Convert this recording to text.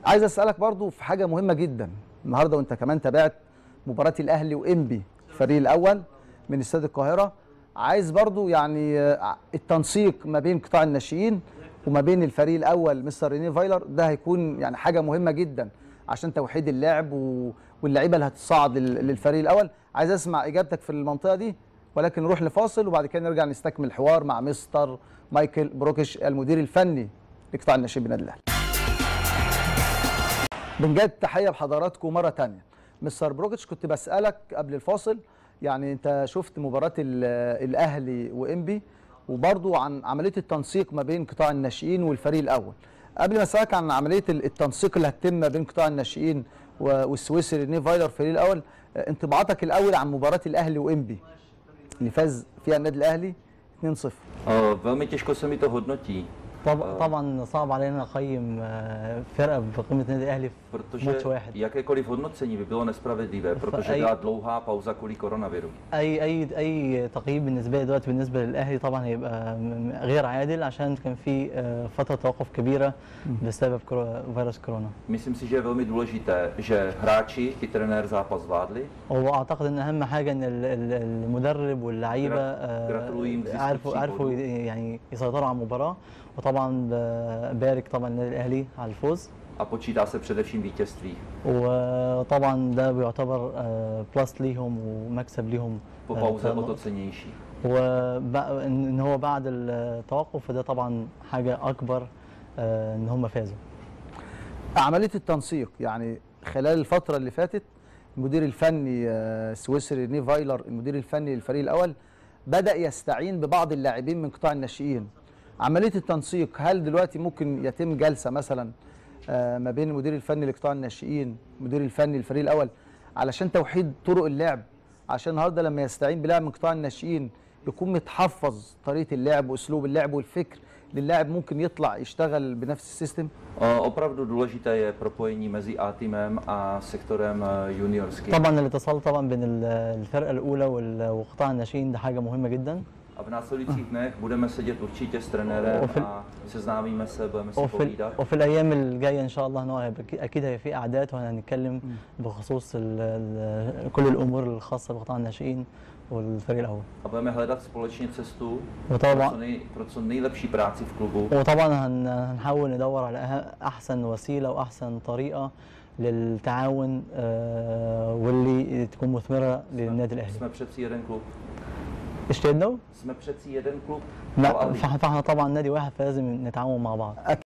عايز اسالك برضو في حاجه مهمه جدا النهارده وانت كمان تابعت مباراه الاهلي وانبي الفريق الاول من استاد القاهره عايز برضو يعني آه، التنسيق ما بين قطاع الناشئين وما بين الفريق الاول مستر ريني فايلر ده هيكون يعني حاجه مهمه جدا عشان توحيد اللعب و... واللعيبه اللي هتصعد لل- للفريق الاول عايز اسمع اجابتك في المنطقه دي ولكن نروح لفاصل وبعد كده نرجع نستكمل الحوار مع مستر مايكل بروكش المدير الفني لقطاع الناشئين بالنادي الاهلي بنجد تحيه بحضراتكم مره تانية مستر بروكيتش كنت بسالك قبل الفاصل يعني انت شفت مباراه ال- الاهلي وانبي وبرضو عن عمليه التنسيق ما بين قطاع الناشئين والفريق الاول قبل ما اسالك عن عمليه ال- التنسيق اللي هتتم ما بين قطاع الناشئين و- والسويسري ريني فايلر الفريق الاول اه، انطباعاتك الاول عن مباراه الاهلي وانبي اللي فاز فيها النادي الاهلي 2-0 Eh, Velmi těžko se mi to hodnotí, طب طبعا صعب علينا نقيم آه، فرقه بقيمه النادي الاهلي في protože ماتش واحد jakékoliv hodnocení by bylo nespravedlivé, protože aj- byla dlouhá pauza kvůli koronaviru. اي اي اي تقييم بالنسبه لي دلوقتي بالنسبه للاهلي طبعا هيبقى م- م- غير عادل عشان كان في آه، فتره توقف كبيره بسبب كرو- فيروس كورونا Myslím si, že je velmi důležité, že hráči i trenér zápas zvládli. واعتقد ان اهم حاجه ان ال- ال- المدرب واللعيبه آه، جراتلويم زي عرفوا سكوتشي عرفوا برضو. يعني يسيطروا على المباراه وطبعا ب- بارك طبعا النادي الاهلي على الفوز A počítá se především vítězství. وطبعا ده بيعتبر آه، بلس ليهم ومكسب ليهم Po آه، pauze o طبعاً. to cennější. وبقى ان إن هو بعد التوقف فده طبعا حاجه اكبر آه، ان هم فازوا عمليه التنسيق يعني خلال الفتره اللي فاتت المدير الفني آه، السويسري ريني فايلر المدير الفني للفريق الاول بدا يستعين ببعض اللاعبين من قطاع الناشئين عمليه التنسيق هل دلوقتي ممكن يتم جلسه مثلا آه، ما بين المدير الفني لقطاع الناشئين المدير الفني للفريق الاول علشان توحيد طرق اللعب عشان النهارده لما يستعين بلاعب من قطاع الناشئين يكون متحفظ طريقه اللعب واسلوب اللعب والفكر للاعب ممكن يطلع يشتغل بنفس السيستم O, Opravdu důležité je propojení mezi A týmem a sektorem eh, juniorským. طبعا الاتصال طبعا بين ال- الفرقه الاولى وال- وقطاع الناشئين ده حاجه مهمه جدا A v následujících dnech budeme sedět určitě s trenérem Ofil- a seznámíme se, budeme si وفي, povídat. وفي الايام الجايه ان شاء الله إن هو هيبقى أكيد- اكيد هيبقى في قعدات وهنتكلم بخصوص ال ال كل الامور الخاصه بقطاع الناشئين والفريق الاول A budeme hledat společně cestu pro وطبعا co, nej, pro co nejlepší práci v klubu. وطبعا هن- هنحاول ندور على أه- احسن وسيله واحسن طريقه للتعاون آه، واللي تكون مثمره للنادي الاهلي Jsme přeci jeden klub. اشتدنا Jsme přeci jeden klub. لا Al Ahly. فاحنا فاحنا طبعا نادي واحد فلازم نتعاون مع بعض